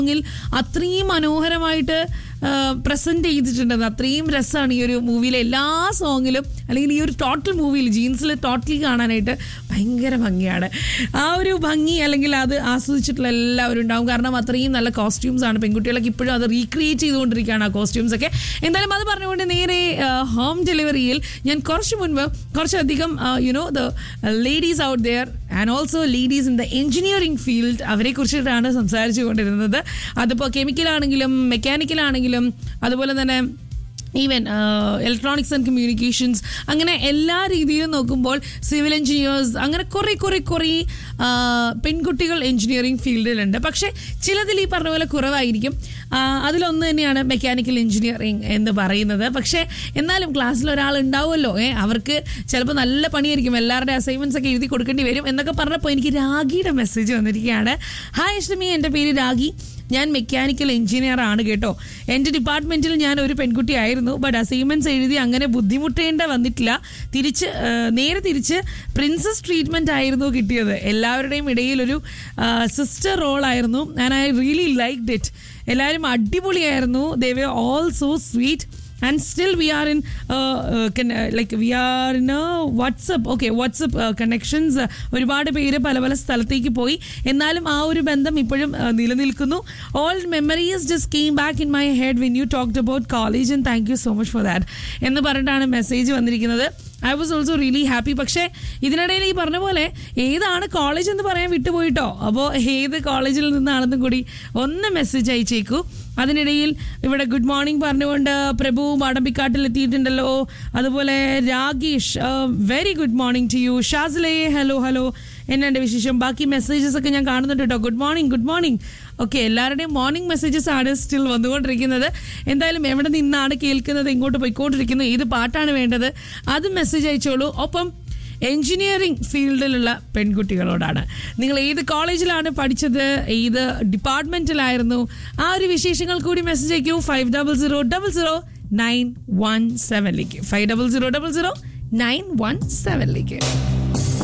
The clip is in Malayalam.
ിൽ അത്രയും മനോഹരമായിട്ട് പ്രസന്റ് ചെയ്തിട്ടുണ്ട് അത്രയും രസമാണ് ഈ ഒരു മൂവിയിലെ എല്ലാ സോങ്ങിലും അല്ലെങ്കിൽ ഈ ഒരു ടോട്ടൽ മൂവിയിൽ ജീൻസിൽ ടോട്ടലി കാണാനായിട്ട് ഭയങ്കര ഭംഗിയാണ് ആ ഒരു ഭംഗി അല്ലെങ്കിൽ അത് ആസ്വദിച്ചിട്ടുള്ള എല്ലാവരും ഉണ്ടാവും കാരണം അത്രയും നല്ല കോസ്റ്റ്യൂംസ് ആണ് പെൺകുട്ടികളൊക്കെ ഇപ്പോഴും അത് റീക്രിയേറ്റ് ചെയ്തുകൊണ്ടിരിക്കുകയാണ് ആ കോസ്റ്റ്യൂംസ് ഒക്കെ എന്തായാലും അത് പറഞ്ഞുകൊണ്ട് നേരെ ഹോം ഡെലിവറിയിൽ ഞാൻ കുറച്ച് മുൻപ് കുറച്ചധികം you know the ladies out there and also ladies in the engineering field അവരെ കുറിച്ചിട്ടാണ് സംസാരിച്ചു കൊണ്ടിരുന്നത് അതിപ്പോൾ കെമിക്കലാണെങ്കിലും മെക്കാനിക്കലാണെങ്കിലും അതുപോലെ തന്നെ ഈവൻ ഇലക്ട്രോണിക്സ് ആൻഡ് കമ്മ്യൂണിക്കേഷൻസ് അങ്ങനെ എല്ലാ രീതിയിലും നോക്കുമ്പോൾ സിവിൽ എഞ്ചിനീയേഴ്സ് അങ്ങനെ കുറേ കുറേ കുറേ ആ, പെൺകുട്ടികൾ എഞ്ചിനീയറിംഗ് ഫീൽഡിലുണ്ട് പക്ഷേ ചിലതിൽ ഈ പറഞ്ഞ പോലെ കുറവായിരിക്കും ആ, അതിലൊന്ന് തന്നെയാണ് മെക്കാനിക്കൽ എഞ്ചിനീയറിംഗ് എന്ന് പറയുന്നത് പക്ഷേ എന്നാലും ക്ലാസ്സിൽ ഒരാൾ ഉണ്ടാവുമല്ലോ ഏ അവർക്ക് ചിലപ്പോൾ നല്ല പണിയായിരിക്കും എല്ലാവരുടെ അസൈൻമെൻറ്റ്സ് ഒക്കെ എഴുതി കൊടുക്കേണ്ടി വരും എന്നൊക്കെ പറഞ്ഞപ്പോൾ എനിക്ക് രാഗിയുടെ മെസ്സേജ് വന്നിരിക്കുകയാണ് ഹായ് അഷ്ടമി എൻ്റെ പേര് രാഗി ഞാൻ മെക്കാനിക്കൽ എഞ്ചിനീയർ ആണ് കേട്ടോ എൻ്റെ ഡിപ്പാർട്ട്മെന്റിൽ ഞാൻ ഒരു പെൺകുട്ടിയായിരുന്നു ബട്ട് അസൈൻമെന്റ്സ് എഴുതി അങ്ങനെ ബുദ്ധിമുട്ടേണ്ട വന്നിട്ടില്ല തിരിച്ച് ആ, നേരെ തിരിച്ച് പ്രിൻസസ് ട്രീറ്റ്മെന്റ് ആയിരുന്നു കിട്ടിയത് എല്ലാവരുടെയും ഇടയിൽ ഒരു സിസ്റ്റർ റോൾ ആയിരുന്നു and I really like it എല്ലാവരും അടിപൊളിയായിരുന്നു they were all so sweet and still we are in like we are in WhatsApp okay WhatsApp connections ഒരുപാട് പേര് പല പല സ്ഥലത്തേക്ക് പോയി എന്നാലും ആ ഒരു ബന്ധം ഇപ്പോഴും uh, നിലനിൽക്കുന്നു all memories just came back in my head when you talked about college and thank you so much for that എന്ന് പറഞ്ഞിട്ടാണ് മെസ്സേജ് വന്നിരിക്കുന്നത് I was also really happy പക്ഷേ ഇതിനിടയിൽ ഈ പറഞ്ഞ പോലെ ഏതാണ് കോളേജ് എന്ന് പറയാൻ വിട്ടുപോയിട്ടോ അപ്പോൾ ഏത് കോളേജിൽ നിന്നാണെന്നും കൂടി ഒന്ന് മെസ്സേജ് അയച്ചേക്കൂ അതിനിടയിൽ ഇവിടെ ഗുഡ് മോർണിംഗ് പറഞ്ഞുകൊണ്ട് പ്രഭു മാടമ്പിക്കാട്ടിൽ എത്തിയിട്ടുണ്ടല്ലോ അതുപോലെ Rakesh very good morning to you ഷാസിലെ ഹലോ ഹലോ എന്നെ വിശേഷം ബാക്കി മെസ്സേജസ് ഒക്കെ ഞാൻ കാണുന്നുണ്ട് കേട്ടോ good morning good morning okay എല്ലാവരുടെയും മോർണിംഗ് മെസ്സേജസ് ആണ് സ്റ്റിൽ വന്നുകൊണ്ടിരിക്കുന്നത് എന്തായാലും എവിടെ നിന്നാണ് കേൾക്കുന്നത് ഇങ്ങോട്ട് പോയിക്കൊണ്ടിരിക്കുന്നത് ഏത് പാട്ടാണ് വേണ്ടത് അത് മെസ്സേജ് അയച്ചോളൂ ഒപ്പം എഞ്ചിനീയറിംഗ് ഫീൽഡിലുള്ള പെൺകുട്ടികളോടാണ് നിങ്ങൾ ഏത് കോളേജിലാണ് പഠിച്ചത് ഏത് ഡിപ്പാർട്ട്മെന്റിലായിരുന്നു ആ ഒരു വിശേഷങ്ങൾ കൂടി മെസ്സേജ് അയക്കൂ five double zero double zero nine one സെവനിലേക്ക് five double zero double zero nine one സെവനിലേക്ക്